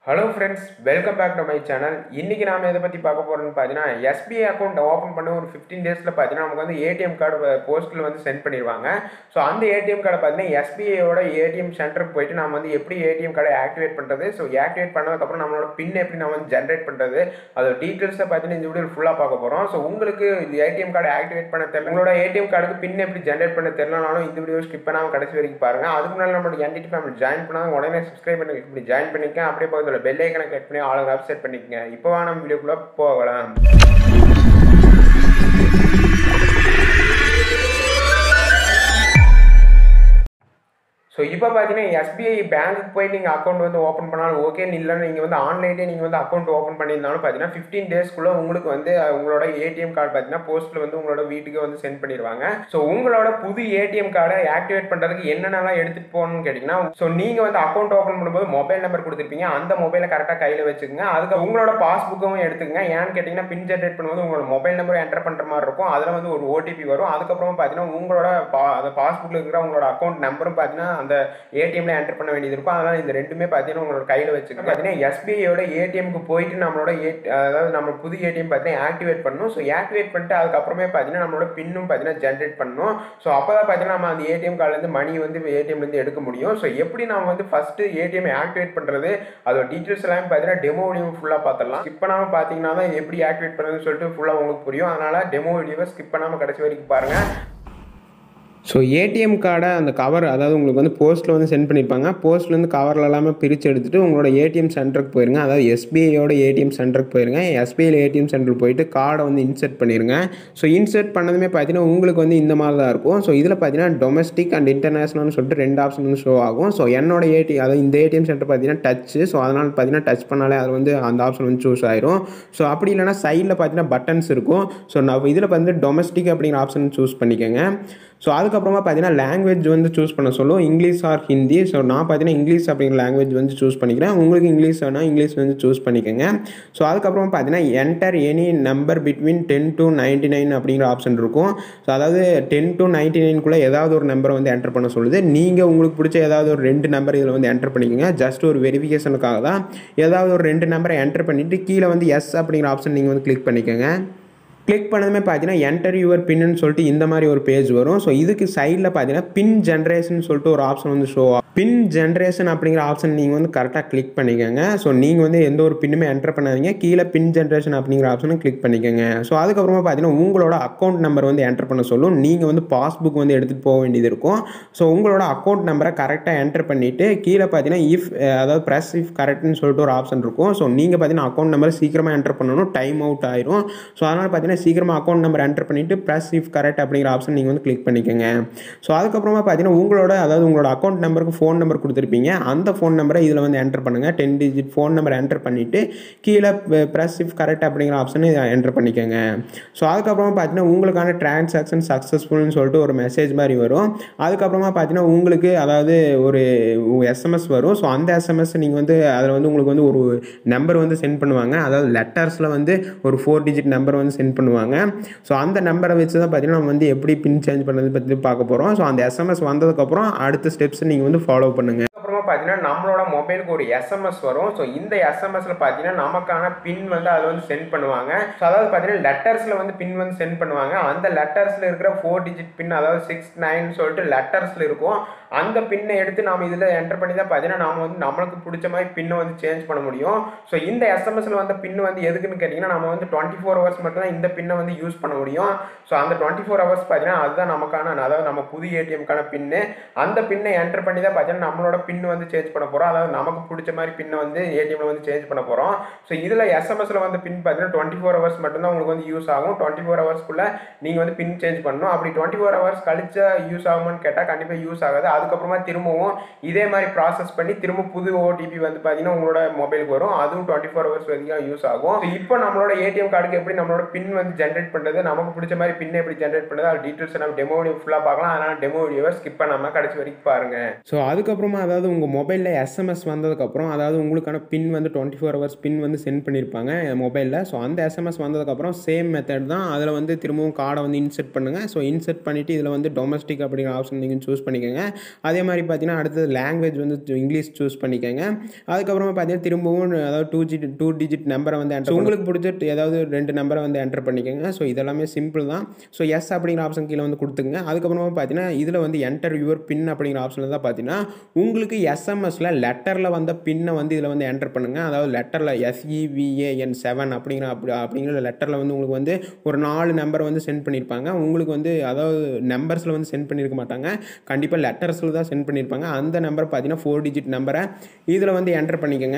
hello friends welcome back to my channel இன்றைக்கி நாம் எதை பற்றி பார்க்க போகிறோம்னு பார்த்தீங்கன்னா எஸ்பிஐ அக்கௌண்ட் ஓப்பன் பண்ண ஒரு ஃபிஃப்டீன் டேஸில் பார்த்தீங்கன்னா நமக்கு வந்து ஏடிஎம் கார்டு போஸ்ட்டில் வந்து சென்ட் பண்ணிடுவாங்க ஸோ அந்த ஏடிஎம் கார்டை பார்த்தீங்கன்னா எஸ்பிஐயோட ஏடிஎம் சென்டருக்கு போயிட்டு நம்ம வந்து எப்படி ஏடிஎம் கார்டை ஆக்டிவேட் பண்ணுறது ஸோ ஆக்டிவேட் பண்ணதுக்கப்புறம் நம்மளோட பின் எப்படி நம்ம வந்து ஜென்ரேட் பண்ணுறது அதோட டீட்டெயில்ஸை பார்த்தீங்கன்னா இந்த வீடியோ ஃபுல்லாக பார்க்க போகிறோம் ஸோ உங்களுக்கு ஏடிஎம் கார்டை ஆக்டிவேட் பண்ண தெரியல உங்களோட ஏடிஎம் கார்டுக்கு பின் எப்படி ஜென்ரேட் பண்ண தெரியலனாலும் இந்த வீடியோ ஸ்கிப் பண்ணாமல் கடைசி வரைக்கும் பாருங்கள் அதுக்கு முன்னாடி நம்மளோட என்டிடி ஃபேமிலி ஜாயின் பண்ணாங்க உடனே சப்ஸ்கிரைப் பண்ணி click பண்ணி ஜாயின் பண்ணிக்க அப்படியே பக்கத்தில் பெல் ஐக்கனை கிளிக் பண்ணி ஆளுங்க செட் பண்ணிக்கங்க இப்போ நம்ம வீடியோக்குள்ளே போகலாம் ஸோ இப்போ பார்த்தீங்கன்னா எஸ்பிஐ பேங்க்குக்கு போய் நீங்கள் அக்கௌண்ட் வந்து ஓப்பன் பண்ணாலும் ஓகே இல்லைன்னா நீங்கள் வந்து ஆன்லைன்லேயே நீங்கள் வந்து அக்கௌண்ட் ஓப்பன் பண்ணியிருந்தாலும் பார்த்தீங்கன்னா ஃபிஃப்டீன் டேஸ்க்குள்ளே உங்களுக்கு வந்து அஹ், உங்களோட ஏடிஎம் கார்டு பார்த்தீங்கன்னா போஸ்ட்டில் வந்து உங்களோட வீட்டுக்கு வந்து சென்ட் பண்ணிடுவாங்க ஸோ உங்களோட புது ஏடிஎம் கார்டை ஆக்டிவேட் பண்ணுறதுக்கு என்னென்னலாம் எடுத்துகிட்டு போகணும்னு கேட்டிங்கன்னா ஸோ நீங்கள் வந்து அக்கௌண்ட் ஓப்பன் பண்ணும்போது மொபைல் நம்பர் கொடுத்துருப்பீங்க அந்த மொபைலை கரெக்டாக கையில் வச்சுக்கோங்க அதுக்கு உங்களோட பாஸ்புக்கும் எடுத்துக்கங்க ஏன்னு கேட்டிங்கன்னா பின் ஜென்ரேட் பண்ணும்போது உங்களோட மொபைல் நம்பர் என்டர் பண்ணுற மாதிரி இருக்கும் அதில் வந்து ஒரு ஓடிபி வரும் அதுக்கப்புறமா பார்த்தீங்கன்னா உங்களோட பா அந்த பாஸ்புக்கில் இருக்கிற உங்களோட அக்கௌண்ட் நம்பரும் பார்த்தீங்கன்னா அந்த ஏடிஎம்ல என்டர் பண்ண வேண்டியது இருக்கும் அதனால் இந்த ரெண்டுமே பார்த்தீங்கன்னா உங்களோட கையில் வச்சுக்கோங்க பார்த்தீங்கன்னா எஸ்பிஐயோட ஏடிஎம்க்கு போயிட்டு நம்மளோட ஏ அதாவது நம்ம புது ஏடிஎம் பார்த்தீங்கன்னா ஆக்டிவேட் பண்ணணும் ஸோ ஆக்டிவேட் பண்ணிட்டு அதுக்கப்புறமே பார்த்தீங்கன்னா நம்மளோட பின்னும் பார்த்தீங்கன்னா ஜென்ரேட் பண்ணணும் ஸோ அப்போ தான் பார்த்தீங்கன்னா நம்ம அந்த ஏடிஎம் கார்டுலேருந்து மணி வந்து ஏடிஎம்லேருந்து எடுக்க முடியும் ஸோ எப்படி நம்ம வந்து ஃபஸ்ட்டு ஏடிஎம் ஆக்டிவேட் பண்ணுறது அதோட டீட்டெயில்ஸ் எல்லாமே பார்த்தீங்கன்னா டெமோ வீடியோ ஃபுல்லாக பார்த்துடலாம் இப்போ நாம பார்த்தீங்கன்னா தான் எப்படி ஆக்டிவேட் பண்ணுறதுன்னு சொல்லிட்டு ஃபுல்லாக உங்களுக்கு புரியும் அதனால் டெமோ வீடியோவை ஸ்கிப் பண்ணாமல் கடைசி வரைக்கும் பாருங்கள் ஸோ ஏடிஎம் கார்டை அந்த கவர் அதாவது உங்களுக்கு வந்து போஸ்ட்டில் வந்து சென்ட் பண்ணியிருப்பாங்க போஸ்ட்லேருந்து கவரில் எல்லாமே பிரித்து எடுத்துகிட்டு உங்களோட ஏடிஎம் சென்டருக்கு போயிருங்க அதாவது எஸ்பிஐயோட ஏடிஎம் சென்டருக்கு போயிருங்க எஸ்பிஐயில் ஏடிஎம் சென்டருக்கு போயிட்டு கார்டை வந்து இன்செர்ட் பண்ணிடுங்க ஸோ இன்செர்ட் பண்ணதுமே பார்த்தீங்கன்னா உங்களுக்கு வந்து இந்த மாதிரி தான் இருக்கும் ஸோ இதில் பார்த்தீங்கன்னா டொமஸ்டிக் அண்ட் இன்டர்நேஷனல்னு சொல்லிட்டு ரெண்டு ஆப்ஷன் வந்து ஷோ ஆகும் ஸோ என்னோட ஏடி அதாவது இந்த ஏடிஎம் சென்டர் பார்த்தீங்கன்னா டச்சு ஸோ அதனால் பார்த்தீங்கன்னா டச் பண்ணாலே அது வந்து அந்த ஆப்ஷன் வந்து சூஸ் ஆயிரும் ஸோ அப்படி இல்லைனா சைடில் பார்த்தீங்கன்னா பட்டன்ஸ் இருக்கும் ஸோ நான் இதில் வந்து டொமஸ்டிக் அப்படிங்கிற ஆப்ஷன் சூஸ் பண்ணிக்கோங்க ஸோ அதுக்கப்புறமா பார்த்தீங்கன்னா லாங்குவேஜ் வந்து சூஸ் பண்ண சொல்லும் இங்கிலீஷ் ஆர் ஹிந்தி ஸோ நான் பார்த்தீங்கன்னா இங்கிலீஷ் அப்படிங்கிற லாங்குவேஜ் வந்து சூஸ் பண்ணிக்கிறேன் உங்களுக்கு இங்கிலீஷ் வேணால் இங்கிலீஷ் வந்து சூஸ் பண்ணிக்கோங்க ஸோ அதுக்கப்புறமா பார்த்தீங்கன்னா enter any number between ten to ninety nine அப்படிங்கிற ஆப்ஷன் இருக்கும் ஸோ அதாவது டென் டு நைன்டி நைனுக்குள்ளே ஏதாவது ஒரு நம்பரை வந்து என்டர் பண்ண சொல்லுது நீங்கள் உங்களுக்கு பிடிச்ச ஏதாவது ஒரு ரெண்டு நம்பர் இதில் வந்து என்டர் பண்ணிக்கோங்க ஜஸ்ட் ஒரு வெரிஃபிகேஷனுக்காக தான் ஏதாவது ஒரு ரெண்டு நம்பரை என்டர் பண்ணிவிட்டு கீழே வந்து எஸ் அப்படிங்கிற ஆப்ஷன் நீங்கள் வந்து கிளிக் பண்ணிக்கோங்க கிளிக் பண்ணதுமே பார்த்தீங்கன்னா என்டர் யுவர் பின்னு சொல்லிட்டு இந்த மாதிரி ஒரு பேஜ் வரும் ஸோ இதுக்கு சைடில் பார்த்தீங்கன்னா பின் ஜென்ரேஷன் சொல்லிட்டு ஒரு ஆப்ஷன் வந்து ஷோ ஆகும் பின் ஜென்ரேஷன் அப்படிங்கிற ஆப்ஷன் நீங்கள் வந்து கரெக்டாக கிளிக் பண்ணிக்கோங்க ஸோ நீங்கள் வந்து எந்த ஒரு பின்னுமே என்டர் பண்ணாதீங்க கீழே பின் ஜென்ரேஷன் அப்படிங்கிற ஆப்ஷனும் கிளிக் பண்ணிக்கோங்க ஸோ அதுக்கப்புறமா பார்த்தீங்கன்னா உங்களோட அக்கௌண்ட் நம்பர் வந்து என்டர் பண்ண சொல்லும் நீங்கள் வந்து பாஸ்புக் வந்து எடுத்துகிட்டு போக வேண்டியது இருக்கும் ஸோ உங்களோட அக்கௌண்ட் நம்பரை கரெக்டாக என்டர் பண்ணிவிட்டு கீழே பார்த்தீங்கன்னா இஃப் அதாவது ப்ரெஸ் இஃப் கரெக்ட்னு சொல்லிட்டு ஒரு ஆப்ஷன் இருக்கும் ஸோ நீங்கள் பார்த்தீங்கன்னா அக்கௌண்ட் நம்பர் சீக்கிரமாக என்டர் பண்ணணும் டைம் அவுட் ஆயிரும் ஸோ அதனால் பார்த்தீங்கன்னா சீக்கிரமாக அக்கௌண்ட் நம்பர் என்டர் பண்ணிவிட்டு ப்ரெஸ் இஃப் கரெக்ட் அப்படிங்கிற ஆப்ஷன் நீங்கள் வந்து கிளிக் பண்ணிக்கோங்க ஸோ அதுக்கப்புறமா பார்த்தீங்கன்னா உங்களோட அதாவது உங்களோட அக்கௌண்ட் நம்பருக்கு ஃபோன் நம்பர் கொடுத்துருப்பீங்க அந்த ஃபோன் நம்பரை இதில் வந்து என்டர் பண்ணுங்கள் ten digit phone number enter பண்ணிவிட்டு கீழே ப்ரெஸ் இஃப் கரெக்ட் அப்படிங்கிற ஆப்ஷனை என்டர் பண்ணிக்கோங்க ஸோ அதுக்கப்புறமா பார்த்தீங்கன்னா உங்களுக்கான டிரான்சாக்ஷன் சக்ஸஸ்ஃபுல்னு சொல்லிட்டு ஒரு மெசேஜ் மாதிரி வரும் அதுக்கப்புறமா பார்த்தீங்கன்னா உங்களுக்கு அதாவது ஒரு எஸ்எம்எஸ் வரும் ஸோ அந்த எஸ்எம்எஸ் நீங்கள் வந்து அதில் வந்து உங்களுக்கு வந்து ஒரு நம்பர் வந்து சென்ட் பண்ணுவாங்க அதாவது லெட்டர்ஸில் வந்து ஒரு ஃபோர் டிஜிட் நம்பர் வந்து சென்ட் பண்ணுவாங்க ஸோ அந்த நம்பரை வச்சு தான் பார்த்தீங்கன்னா நம்ம வந்து எப்படி பின் சேஞ்ச் பண்ணுறது பற்றி பார்க்க போகிறோம் ஸோ அந்த எஸ்எம்எஸ் வந்ததுக்கப்புறம் அடுத்த ஸ்டெப்ஸ் நீங்கள் வந்து ஃபாலோ பண்ணுங்கள் அப்புறமா பார்த்தீங்கன்னா நம்மளோட மொபைலுக்கு ஒரு எஸ்எம்எஸ் வரும் ஸோ இந்த எஸ்எம்எஸ்ல பார்த்தீங்கன்னா நமக்கான பின் வந்து அதை வந்து சென்ட் பண்ணுவாங்க ஸோ அதாவது பார்த்தீங்கன்னா லெட்டர்ஸில் வந்து பின் வந்து சென்ட் பண்ணுவாங்க அந்த லெட்டர்ஸில் இருக்கிற ஃபோர் டிஜிட் பின் அதாவது சிக்ஸ் நைன் சொல்லிட்டு லெட்டர்ஸில் இருக்கும் அந்த பின்னை எடுத்து நாம் இதில் என்டர் பண்ணி தான் பார்த்தீங்கன்னா நாம வந்து நம்மளுக்கு பிடிச்ச மாதிரி பின்னை வந்து சேஞ்ச் பண்ண முடியும் ஸோ இந்த எஸ்எம்எஸ்ல வந்த பின் வந்து எதுக்குன்னு கேட்டிங்கன்னா நம்ம வந்து டுவெண்ட்டி ஃபோர் ஹவர்ஸ் மட்டும் தான் இந்த பின்னை வந்து யூஸ் பண்ண முடியும் ஸோ அந்த டுவெண்ட்டி ஃபோர் ஹவர்ஸ் பார்த்தீங்கன்னா அதுதான் நமக்கான அதாவது நம்ம புது ஏடிஎம்க்கான பின்னு அந்த பின்னை என்டர் பண்ணி தான் பார்த்தீங்கன்னா நம்மளோட பின் வந்து சேஞ்ச் பண்ண போகிறோம் அதாவது நமக்கு பிடிச்ச மாதிரி பின்னை வந்து ஏடிஎம்ல வந்து சேஞ்ச் பண்ண போகிறோம் ஸோ இதில் எஸ்எம்எஸ்ல வந்து பின் பார்த்தீங்கன்னா டுவெண்ட்டி ஃபோர் ஹவர்ஸ் மட்டும்தான் உங்களுக்கு வந்து யூஸ் ஆகும் டுவெண்ட்டி ஃபோர் ஹவர்ஸ்க்குள்ளே நீங்கள் வந்து பின் சேஞ்ச் பண்ணணும் அப்படி டுவெண்ட்டி ஃபோர் ஹவர்ஸ் கழிச்சா யூஸ் ஆகுமான்னு கேட்டால் கண்டிப்பாக யூஸ் ஆகாது அதுக்கப்புறமா திரும்பவும் இதே மாதிரி ப்ராசஸ் பண்ணி திரும்ப புது ஓடிபி வந்து பார்த்தீங்கன்னா உங்களோட மொபைலுக்கு வரும் அதுவும் டுவெண்ட்டி ஃபோர் ஹவர்ஸ் வரைக்கும் யூஸ் ஆகும் So, இப்போ நம்மளோட ஏடிஎம் கார்டுக்கு எப்படி நம்மளோட பின் வந்து ஜென்ரேட் பண்ணுறது நமக்கு பிடிச்ச மாதிரி பின் எப்படி ஜென்ரேட் பண்ணுறது அது டீட்டெயில்ஸ் நம்ம டெமோ வீடியோ ஃபுல்லாக பார்க்கலாம் அதனால் டெமோ வீடியோவை ஸ்கிப் பண்ணாமல் கடைசி வரைக்கும் பாருங்க ஸோ அதுக்கப்புறமா அதாவது உங்கள் மொபைலில் எஸ்எம்எஸ் வந்ததுக்கப்புறம் அதாவது உங்களுக்கான பின் வந்து டுவெண்ட்டி ஃபோர் ஹவர்ஸ் பின் வந்து சென்ட் பண்ணியிருப்பாங்க மொபைலில் ஸோ அந்த எஸ்எம்எஸ் வந்ததுக்கப்புறம் சேம் மெத்தட் தான் அதில் வந்து திரும்பவும் கார்டை வந்து இன்செர்ட் பண்ணுங்கள் ஸோ இன்செர்ட் பண்ணிவிட்டு இதில் வந்து டொமஸ்டிக் அப்படிங்கிற ஆப்ஷன் நீங்கள் சூஸ் பண்ணிக்கோங்க அதே மாதிரி பார்த்தீங்கன்னா அடுத்தது லாங்குவேஜ் வந்து இங்கிலீஷ் சூஸ் பண்ணிக்கோங்க அதுக்கப்புறமா பார்த்தீங்கன்னா திரும்பவும் அதாவது டூ ஜி டூ டிஜிட் நம்பரை வந்து enter உங்களுக்கு பிடிச்ச ஏதாவது ரெண்டு நம்பரை வந்து என்டர் பண்ணிக்கோங்க ஸோ இதெல்லாமே சிம்பிள் தான் ஸோ எஸ் அப்படிங்கிற ஆப்ஷன் கீழே வந்து கொடுத்துங்க அதுக்கப்புறமா பார்த்தீங்கன்னா இதில் வந்து என்டர் யுவர் பின் அப்படிங்கிற ஆப்ஷனில் தான் பார்த்தீங்கன்னா உங்களுக்கு எஸ்எம்எஸில் லெட்டரில் வந்த பின்னை வந்து இதில் வந்து என்டர் பண்ணுங்கள் அதாவது லெட்டரில் எஸ்இவிஏஎன் செவன் அப்படிங்கிற அப்படி அப்படிங்கிற லெட்டரில் வந்து உங்களுக்கு வந்து ஒரு நாலு நம்பர் வந்து சென்ட் பண்ணியிருப்பாங்க உங்களுக்கு வந்து அதாவது நம்பர்ஸில் வந்து சென்ட் பண்ணியிருக்க மாட்டாங்க கண்டிப்பாக லெட்டர்ஸில் தான் சென்ட் பண்ணியிருப்பாங்க அந்த நம்பர் பார்த்தீங்கன்னா ஃபோர் டிஜிட் நம்பரை இதில் வந்து என்டர் பண்ணிக்கோங்க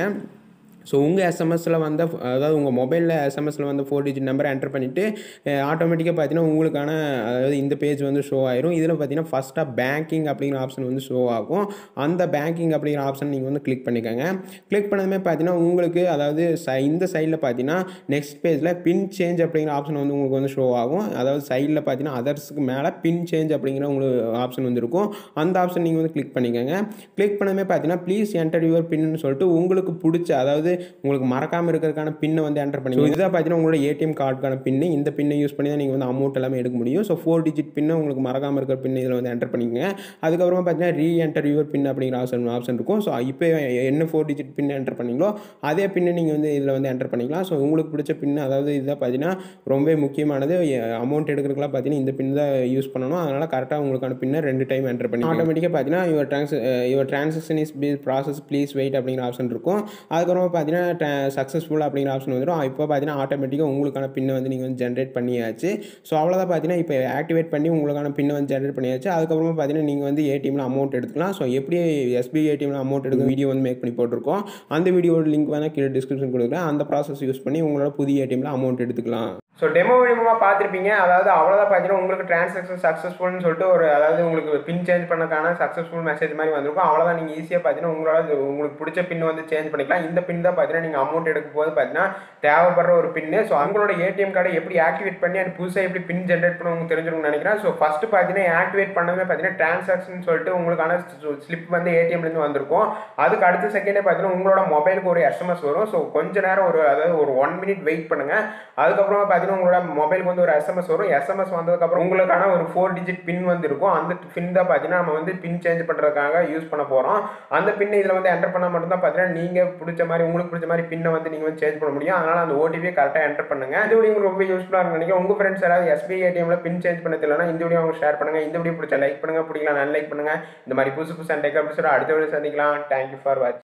ஸோ உங்கள் எஸ்எம்எஸில் வந்த அதாவது உங்கள் மொபைலில் எஸ்எம்எஸில் வந்து ஃபோர் டிஜிட் நம்பரை என்டர் பண்ணிவிட்டு ஆட்டோமேட்டிக்காக பார்த்தீங்கன்னா உங்களுக்கான அதாவது இந்த பேஜ் வந்து ஷோ ஆயிரும் இதில் பார்த்தீங்கன்னா ஃபஸ்ட்டாக பேங்கிங் அப்படிங்கிற ஆப்ஷன் வந்து ஷோ ஆகும் அந்த பேங்கிங் அப்படிங்கிற ஆப்ஷன் நீங்கள் வந்து கிளிக் பண்ணிக்கோங்க கிளிக் பண்ணதுமே பார்த்தீங்கன்னா உங்களுக்கு அதாவது ச இந்த சைடில் பார்த்தீங்கன்னா நெக்ஸ்ட் பேஜில் பின் சேஞ்ச் அப்படிங்கிற ஆப்ஷன் வந்து உங்களுக்கு வந்து ஷோ ஆகும் அதாவது சைடில் பார்த்தீங்கன்னா அதர்ஸுக்கு மேலே பின் சேஞ்ச் அப்படிங்கிற உங்களுக்கு ஆப்ஷன் வந்து இருக்கும் அந்த ஆப்ஷன் நீங்கள் வந்து கிளிக் பண்ணிக்கோங்க கிளிக் பண்ணதுமே பார்த்தீங்கன்னா ப்ளீஸ் என்டர் யுவர் பின்னு சொல்லிட்டு உங்களுக்கு பிடிச்ச அதாவது உங்களுக்கு மறக்காமல் இருக்கிறதுக்கான பின்னை வந்து என்டர் பண்ணிக்கோங்க இதாக பார்த்தீங்கன்னா உங்களோட ஏடிஎம் கார்டுக்கான பின்னு இந்த பின்னை யூஸ் பண்ணி தான் நீங்கள் வந்து அமௌண்ட் எல்லாமே எடுக்க முடியும் ஸோ ஃபோர் டிஜிட் பின்னை உங்களுக்கு மறக்காமல் இருக்கிற பின் இதில் வந்து என்டர் பண்ணிக்கோங்க அதுக்கப்புறமா பார்த்தீங்கன்னா ரீ என்டர் யுவர் பின் அப்படிங்கிற ஆப்ஷன் ஆப்ஷன் இருக்கும் ஸோ இப்போ என்ன ஃபோர் டிஜிட் பின் என்டர் பண்ணீங்களோ அதே பின்னை நீங்கள் வந்து இதில் வந்து என்டர் பண்ணிக்கலாம் ஸோ உங்களுக்கு பிடிச்ச பின் அதாவது இதாக பார்த்தீங்கன்னா ரொம்பவே முக்கியமானது அமௌண்ட் எடுக்கிறதுக்குலாம் பார்த்தீங்கன்னா இந்த பின் தான் யூஸ் பண்ணணும் அதனால் கரெக்டாக உங்களுக்கான பின்னை ரெண்டு டைம் என்டர் பண்ணி ஆட்டோமேட்டிக்காக பார்த்தீங்கன்னா your trans your transaction is be process please wait அப்படிங்கிற ஆப்ஷன் இருக்கும் அதுக்கப்புறமா பார்த்தீங்கன்னா சக்ஸஸ்ஃபுல் அப்படிங்கிற ஆப்ஷன் வந்துடும் இப்போ பார்த்தீங்கன்னா ஆட்டோமேட்டிக்காக உங்களுக்கான பின்னை வந்து நீங்கள் வந்து ஜென்ரேட் பண்ணியாச்சு ஸோ அவ்வளோதான் பார்த்தீங்கன்னா இப்போ ஆக்டிவேட் பண்ணி உங்களுக்கான பின்னை வந்து ஜென்ரேட் பண்ணியாச்சு அதுக்கப்புறமா பார்த்தீங்கன்னா நீங்கள் வந்து ஏடிஎம்ல அமௌண்ட் எடுத்துக்கலாம் ஸோ எப்படி எஸ்பிஐ ஏடிஎம்ல அமௌண்ட் எடுக்க வீடியோ வந்து மேக் பண்ணி போட்டிருக்கோம் அந்த வீடியோட லிங்க் வேணால் கீழே டிஸ்கிரிப்ஷன் கொடுக்குறேன் அந்த ப்ராசஸ் யூஸ் பண்ணி உங்களோட புதிய ஏடிஎம்ல அமௌண்ட் எடுத்துக்கலாம் ஸோ டெமோ வீடியோமாக பார்த்துருப்பீங்க அதாவது அவ்வளோதான் பார்த்தீங்கன்னா உங்களுக்கு ட்ரான்சாக்ஷன் சக்ஸஸ்ஃபுல்னு சொல்லிட்டு ஒரு அதாவது உங்களுக்கு பின் சேஞ்ச் பண்ணக்கான சக்ஸஸ்ஃபுல் மெசேஜ் மாதிரி வந்திருக்கும் அவ்வளோதான் நீங்கள் ஈஸியாக பார்த்தீங்கன்னா உங்களோட உங்களுக்கு பிடிச்ச பின் வந்து சேஞ்ச் பண்ணிக்கலாம் இந்த பின் தான் பார்த்தீங்கன்னா நீங்கள் அமௌண்ட் எடுக்கும் போது பார்த்தீங்கன்னா தேவைப்படுற ஒரு பின்னு ஸோ அவங்களோட ஏடிஎம் கார்டை எப்படி ஆக்டிவேட் பண்ணி அது புதுசாக எப்படி பின் ஜென்ரேட் பண்ண உங்களுக்கு தெரிஞ்சிருக்கும்னு நினைக்கிறேன் ஸோ ஃபஸ்ட்டு பார்த்தீங்கன்னா ஆக்டிவேட் பண்ணவே பார்த்தீங்கன்னா ட்ரான்சாக்ஷன் சொல்லிட்டு உங்களுக்கான ஸ்லிப் வந்து ஏடிஎம்லேருந்து வந்திருக்கும் அதுக்கு அடுத்த செகண்டே பார்த்தீங்கன்னா உங்களோட மொபைலுக்கு ஒரு எஸ்எம்எஸ் வரும் ஸோ கொஞ்ச நேரம் ஒரு அதாவது ஒரு ஒன் மினிட் வெயிட் பண்ணுங்கள் அதுக்கப்புறமா பார்த்தீங்கன்னா உங்களோட மொபைலுக்கு வந்து ஒரு எஸ்எம்எஸ் வரும் எஸ்எம்எஸ் வந்ததுக்கப்புறம் உங்களுக்கான ஒரு ஃபோர் டிஜிட் பின் வந்து இருக்கும் அந்த பின் தான் பார்த்தீங்கன்னா நம்ம வந்து பின் சேஞ்ச் பண்ணுறதுக்காக யூஸ் பண்ண போகிறோம் அந்த பின்னை இதில் வந்து என்டர் பண்ணால் மட்டும்தான் பார்த்தீங்கன்னா நீங்கள் பிடிச்ச மாதிரி உங்களுக்கு பிடிச்ச மாதிரி பின்னை வந்து நீங்கள் வந்து சேஞ்ச் பண்ண முடியும் அதனால் அந்த ஓடிபியை கரெக்டாக என்டர் பண்ணுங்கள் இந்த வீடியோ உங்களுக்கு ரொம்ப யூஸ்ஃபுல்லாக இருக்கும் நினைக்கிறேன் உங்கள் ஃப்ரெண்ட்ஸ் யாராவது எஸ்பிஐ ஏடிஎம்ல பின் சேஞ்ச் பண்ண தெரியலனா இந்த வீடியோ அவங்க ஷேர் பண்ணுங்கள் இந்த வீடியோ பிடிச்ச லைக் பண்ணுங்கள் பிடிக்கலாம் நான் லைக் பண்ணுங்கள் இந்த மாதிரி புதுசு புதுசாக டெக் எபிசோட அடுத்த வீடியோ சந்திக்கலாம் தேங்க்யூ ஃபார் வாட்ச்